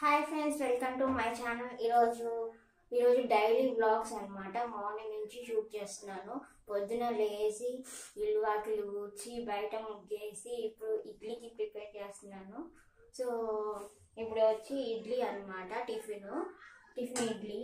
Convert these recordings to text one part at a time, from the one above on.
Hi friends welcome to my channel ఈరోజు ఈరోజు daily vlogs అన్నమాట మార్నింగ్ నుంచి షూట్ చేస్తున్నాను పొద్దున లేచి ఇల్లు వాకిలు ఊడ్చి బయట ముగ్గేసి ఇప్పుడు ఇడ్లీకి ప్రిపేర్ చేస్తున్నాను సో ఇప్పుడు వచ్చి ఇడ్లీ అన్నమాట టిఫిన్ టిఫిన్ ఇడ్లీ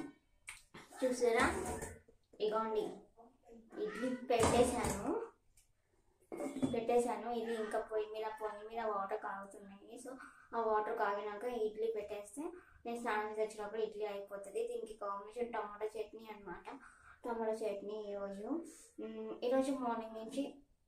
చూసారా ఇగోండి ఇడ్లీ పెట్టేశాను పెట్టేశాను ఇది ఇంకా పొయ్యి మీద పొయ్యి మీద వాటర్ కాగుతున్నాయి సో ఆ వాటర్ కాగినాక ఇడ్లీ పెట్టేస్తే నేను స్నానం చేసి వచ్చినప్పుడు ఇడ్లీ అయిపోతుంది దీనికి కాంబినేషన్ టమాటో చట్నీ అనమాట టమాటో చట్నీ ఈరోజు మ్, ఈరోజు మార్నింగ్ నుంచి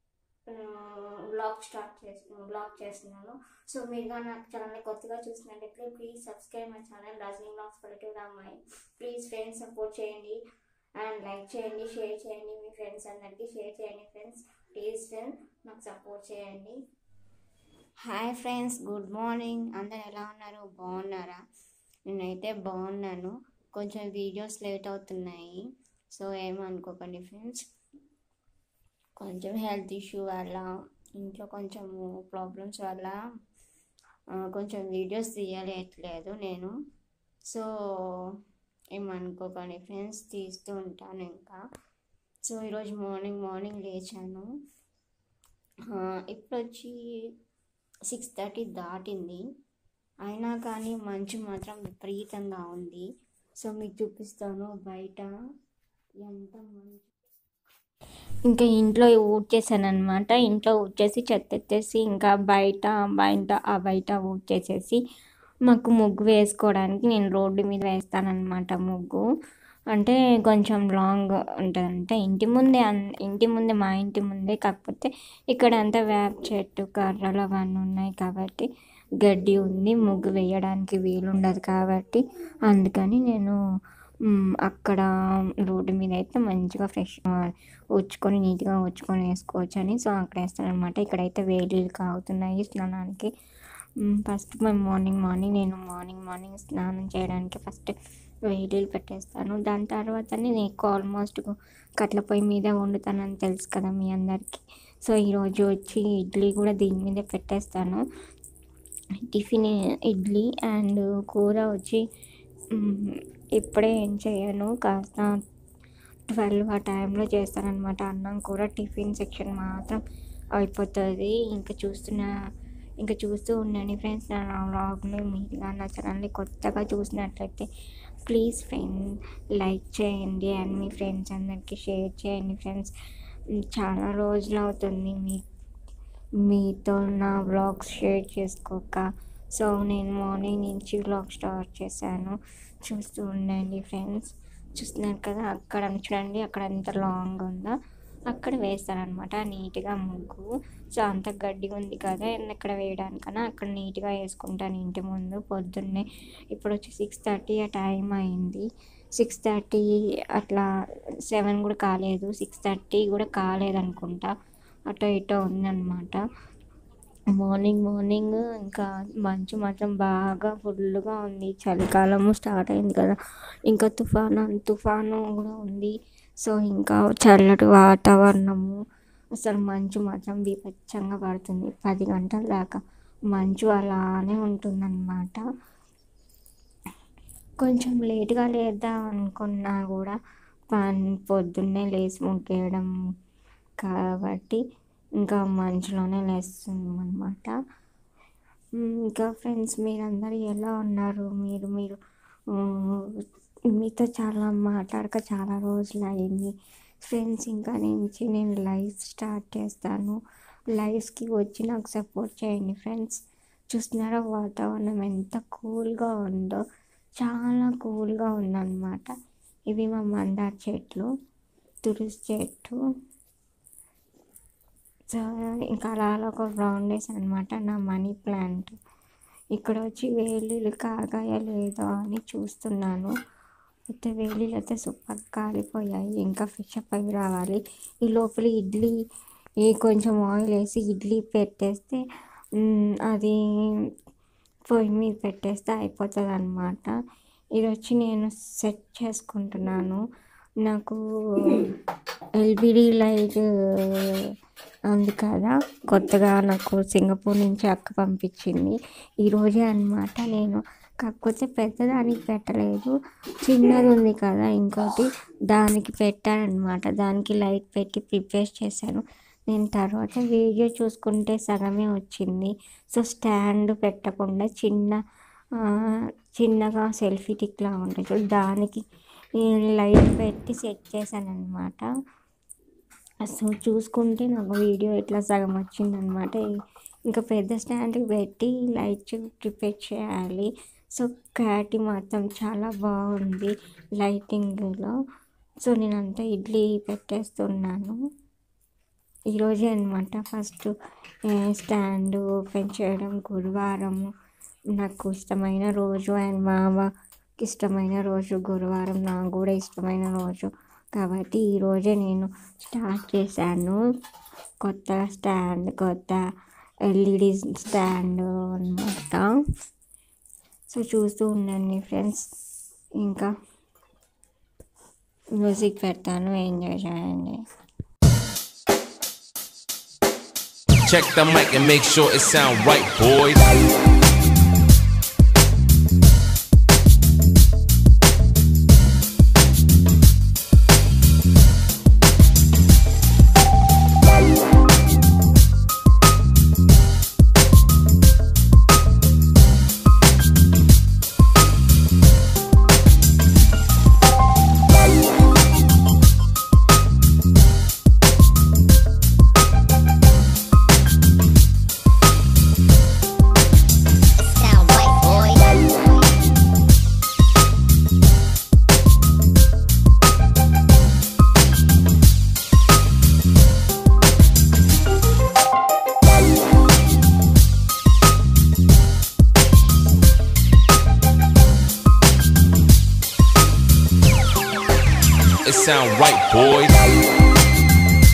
బ్లాగ్ స్టార్ట్ చేస్తున్నాను బ్లాగ్ చేస్తున్నాను సో మీరు కానీ నాకు ఛానల్ కొత్తగా చూసినట్లయితే please subscribe my channel Rajani blogs పల్లెటూరు అమ్మాయి ప్లీజ్ ఫ్రెండ్స్ సపోర్ట్ చేయండి అండ్ లైక్ చేయండి షేర్ చేయండి మీ ఫ్రెండ్స్ అందరికీ షేర్ చేయండి ఫ్రెండ్స్ ప్లీజ్ ఫ్రెండ్స్ నాకు సపోర్ట్ చేయండి హాయ్ ఫ్రెండ్స్ గుడ్ మార్నింగ్ అందరు ఎలా ఉన్నారు బాగున్నారా నేనైతే బాగున్నాను కొంచెం వీడియోస్ లేట్ అవుతున్నాయి సో ఏమనుకోకండి ఫ్రెండ్స్ కొంచెం హెల్త్ ఇష్యూ వల్ల ఇంట్లో కొంచెం ప్రాబ్లమ్స్ వల్ల ఆ, కొంచెం వీడియోస్ తీయలేట్లేదు నేను సో ఏమనుకోకండి ఫ్రెండ్స్ తీస్తూ ఉంటాను ఇంకా సో ఈరోజు మార్నింగ్ మార్నింగ్ లేచాను ఆ, ఇప్పుడు వచ్చి సిక్స్ థర్టీ దాటింది అయినా కానీ మంచు మాత్రం విపరీతంగా ఉంది సో మీకు చూపిస్తాను బయట ఎంత మంచు ఇంకా ఇంట్లో ఊడ్చేసాను అనమాట ఇంట్లో ఊడ్చేసి చెత్త ఎత్తేసి ఇంకా బయట బయట ఆ బయట ఊడ్చేసేసి మాకు ముగ్గు వేసుకోవడానికి నేను రోడ్డు మీద వేస్తానన్నమాట ముగ్గు అంటే కొంచెం లాంగ్ ఉంటుంది అంటే ఇంటి ముందే అన్- ఇంటి ముందే మా ఇంటి ముందే కాకపోతే ఇక్కడ అంతా వేప చెట్టు కర్రలు అవన్నీ ఉన్నాయి కాబట్టి గడ్డి ఉంది ముగ్గు వేయడానికి వీలుండదు కాబట్టి అందుకని నేను మ్, అక్కడ రోడ్డు మీద అయితే మంచిగా ఫ్రెష్ ఉచ్చుకొని నీట్గా ఉచ్చుకొని వేసుకోవచ్చు అని సో అక్కడ వేస్తాను అనమాట ఇక్కడైతే వేడిలు కాగుతున్నాయి స్నానానికి ఫస్ట్ మేము మార్నింగ్ మార్నింగ్ నేను మార్నింగ్ మార్నింగ్ స్నానం చేయడానికి ఫస్ట్ వేడిలు పెట్టేస్తాను దాని తర్వాతనే నేను ఆల్మోస్ట్ కట్ల పొయ్యి మీద వండుతానని తెలుసు కదా మీ అందరికీ సో ఈరోజు వచ్చి ఇడ్లీ కూడా దీని మీదే పెట్టేస్తాను టిఫిన్ ఇడ్లీ అండ్ కూర వచ్చి మ్, ఇప్పుడే ఏం చేయను కాస్త ట్వెల్వ్ ఆ టైంలో చేస్తానన్నమాట అన్నం కూర టిఫిన్ సెక్షన్ మాత్రం అయిపోతుంది ఇంకా చూస్తున్న ఇంకా చూస్తూ ఉండండి ఫ్రెండ్స్ నా వ్లాగ్ని మీరు నా ఛానల్ని కొత్తగా చూసినట్లయితే ప్లీజ్ ఫ్రెండ్ లైక్ చేయండి అండ్ మీ ఫ్రెండ్స్ అందరికీ షేర్ చేయండి ఫ్రెండ్స్ చాలా రోజులు అవుతుంది మీ మీతో నా వ్లాగ్స్ షేర్ చేసుకోక సో నేను మార్నింగ్ నుంచి వ్లాగ్ స్టార్ట్ చేశాను చూస్తూ ఉండండి ఫ్రెండ్స్ చూస్తున్నారు కదా అక్కడ చూడండి అక్కడ ఎంత లాంగ్ ఉందో అక్కడ వేస్తానమాట నీట్గా ముగ్గు సో అంత గడ్డి ఉంది కదా ఎక్కడ వేయడానికన్నా అక్కడ నీట్గా వేసుకుంటాను ఇంటి ముందు పొద్దున్నే ఇప్పుడు వచ్చి సిక్స్ థర్టీ ఆ టైం అయింది సిక్స్ థర్టీ అట్లా సెవెన్ కూడా కాలేదు సిక్స్ థర్టీ కూడా కాలేదు అనుకుంటా అటో ఇటో ఉందన్నమాట మార్నింగ్ మార్నింగ్ ఇంకా మంచు మాత్రం బాగా ఫుల్గా ఉంది చలికాలము స్టార్ట్ అయింది కదా ఇంకా తుఫాను తుఫాను కూడా ఉంది సో ఇంకా చల్లటి వాతావరణము అసలు మంచు మాత్రం బీభత్సంగా పడుతుంది పది గంటల దాకా మంచు అలానే ఉంటుందన్నమాట కొంచెం లేట్గా లేద్దాం అనుకున్నా కూడా పని పొద్దున్నే లేచి ముగ్గేయడం కాబట్టి ఇంకా మంచులోనే లేస్తున్నాం అనమాట ఇంకా ఫ్రెండ్స్ మీరందరూ ఎలా ఉన్నారు మీరు మీరు ఆ, మీతో చాలా మాట్లాడక చాలా రోజులు అయింది ఫ్రెండ్స్ ఇంకా నుంచి నేను లైవ్ స్టార్ట్ చేస్తాను లైవ్స్కి వచ్చి నాకు సపోర్ట్ చేయండి ఫ్రెండ్స్ చూస్తున్నారా వాతావరణం ఎంత కూల్గా ఉందో చాలా కూల్గా ఉందన్నమాట ఇవి మా మందార చెట్లు తులసి చెట్టు సో ఇంకా అలా అలా ఒక రౌండ్ వేసాను అనమాట నా మనీ ప్లాంట్ ఇక్కడ వచ్చి వేలీలు కాగాయా లేదో అని చూస్తున్నాను అయితే వేలీలు అయితే సూపర్ కాలిపోయాయి ఇంకా ఫ్రెష్ అప్ అయి రావాలి ఈ లోపల ఇడ్లీ ఈ కొంచెం ఆయిల్ వేసి ఇడ్లీ పెట్టేస్తే మ్, అది పొయ్యి మీద పెట్టేస్తే అయిపోతుంది అనమాట ఇది వచ్చి నేను సెట్ చేసుకుంటున్నాను నాకు ఎల్బిడి లైట్ ఉంది కదా కొత్తగా నాకు సింగపూర్ నుంచి అక్క పంపించింది ఈరోజే అనమాట నేను కాకపోతే పెద్దదానికి పెట్టలేదు చిన్నది ఉంది కదా ఇంకోటి దానికి పెట్టానమాట దానికి లైట్ పెట్టి ప్రిపేర్ చేశాను నేను తర్వాత వీడియో చూసుకుంటే సగమే వచ్చింది సో స్టాండ్ పెట్టకుండా చిన్న ఆ, చిన్నగా సెల్ఫీ టిక్లా ఉంటుంది చూడు దానికి నేను లైట్ పెట్టి సెట్ చేశాను అనమాట సో చూసుకుంటే నాకు వీడియో ఇట్లా సగం వచ్చిందనమాట ఇంకా పెద్ద స్టాండ్కి పెట్టి లైట్ ప్రిపేర్ చేయాలి సో క్యాటి మాత్రం చాలా బాగుంది లైటింగ్లో సో నేనంతా ఇడ్లీ పెట్టేస్తున్నాను ఈరోజే అనమాట ఫస్ట్ స్టాండ్ ఓపెన్ చేయడం గురువారం నాకు ఇష్టమైన రోజు అండ్ మామకి ఇష్టమైన రోజు గురువారం నాకు కూడా ఇష్టమైన రోజు కాబట్టి ఈరోజే నేను స్టార్ట్ చేశాను కొత్త స్టాండ్ కొత్త ఎల్ఈడి స్టాండ్ అనమాట సో చూస్తూ ఉండండి ఫ్రెండ్స్ ఇంకా మ్యూజిక్ పెడతాను ఎంజాయ్ చేయండి Check the mic and make sure it sound right, boys. Sound white boy. It sound right, boys.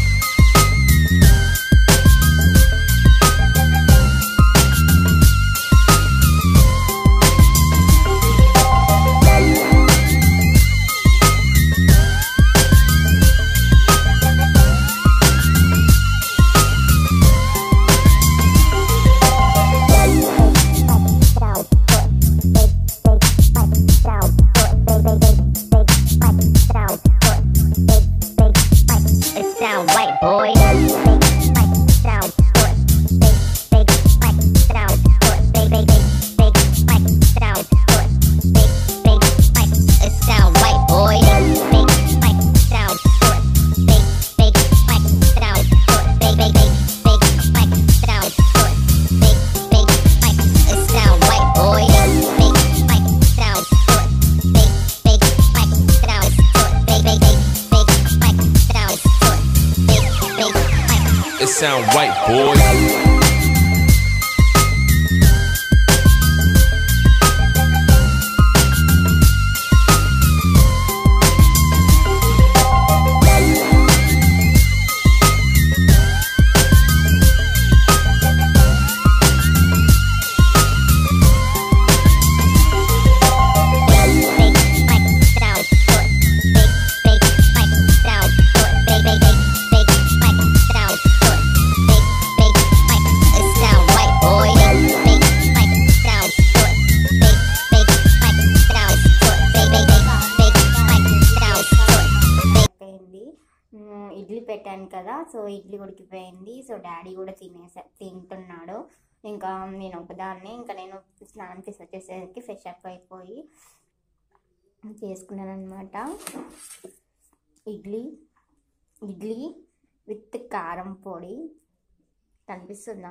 It sound white boy. It sound white boy. It sound white boy. It sound right, boys. అయిపోయింది ఉమ్, ఇడ్లీ పెట్టాను కదా so idli ఉడికిపోయింది so daddy కూడా తినేసా తింటున్నాడు ఇంకా నేను ఒకదాన్ని ఇంకా నేను స్నానంకి వచ్చేసరికి ఫ్రెష్ అప్ అయిపోయి చేసుకున్నాను అనమాట ఇడ్లీ ఇడ్లీ విత్ కారం పొడి కనిపిస్తుందా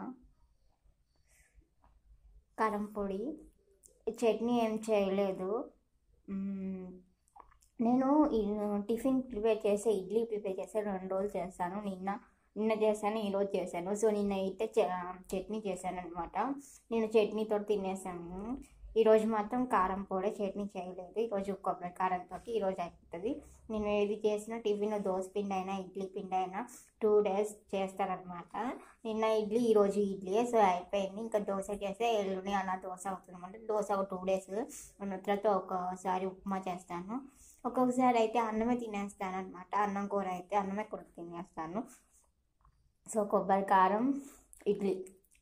కారం పొడి చట్నీ ఏం చేయలేదు మ్మ్. నేను ఈ టిఫిన్ ప్రిపేర్ చేసే ఇడ్లీ ప్రిపేర్ చేసే రెండు రోజులు చేస్తాను నిన్న నిన్న చేశాను ఈరోజు చేశాను సో నిన్న అయితే చ- చట్నీ చేశాను అనమాట నేను చట్నీతో తినేసాను ఈరోజు మాత్రం కారం పొడి చట్నీ చేయలేదు ఈరోజు కొబ్బరి కారంతో ఈరోజు అయిపోతుంది నేను ఏది చేసినా టిఫిన్ దోశ పిండి అయినా ఇడ్లీ పిండి అయినా టూ డేస్ చేస్తానమాట నిన్న ఇడ్లీ ఈరోజు ఇడ్లీ సో అయిపోయింది ఇంకా దోశ చేస్తే ఎల్లుండి అలా దోశ అవుతుంది అనమాట దోశ ఒక టూ డేస్ తర్వాత ఒకసారి ఉప్మా చేస్తాను ఒక్కొక్కసారి అయితే అన్నమే తినేస్తాను అనమాట అన్నం కూర అయితే అన్నమే కూర తినేస్తాను సో కొబ్బరి కారం ఇడ్లీ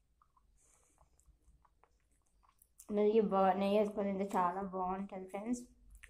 నెయ్యి బా నెయ్యి వేసుకొని తింటే చాలా బాగుంటుంది ఫ్రెండ్స్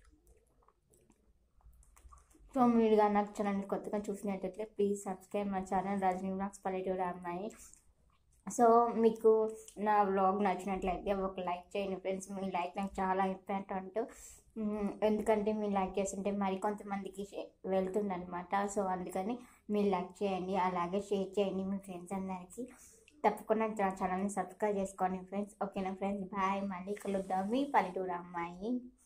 సో మీరు కానీ నాకు ఛానల్ కొత్తగా చూసినట్టయితే ప్లీజ్ సబ్స్క్రైబ్ మా ఛానల్ రజనీ బ్లాగ్స్ పల్లెటూరు అమ్మాయి సో మీకు నా వ్లాగ్ నచ్చినట్లయితే ఒక లైక్ చేయండి ఫ్రెండ్స్ మీ లైక్ నాకు చాలా ఇంపార్టెంట్ మ్మ్, ఎందుకంటే మీరు లైక్ చేస్తుంటే మరి కొంతమందికి వెళ్తుందనమాట సో అందుకని మీరు లైక్ చేయండి అలాగే షేర్ చేయండి మీ ఫ్రెండ్స్ అందరికీ తప్పకుండా నా ఛానల్ని సబ్స్క్రైబ్ చేసుకోండి ఫ్రెండ్స్ ఓకేనా ఫ్రెండ్స్ బాయ్ మళ్ళీ కలుద్దాం మీ పల్లెటూరు అమ్మాయి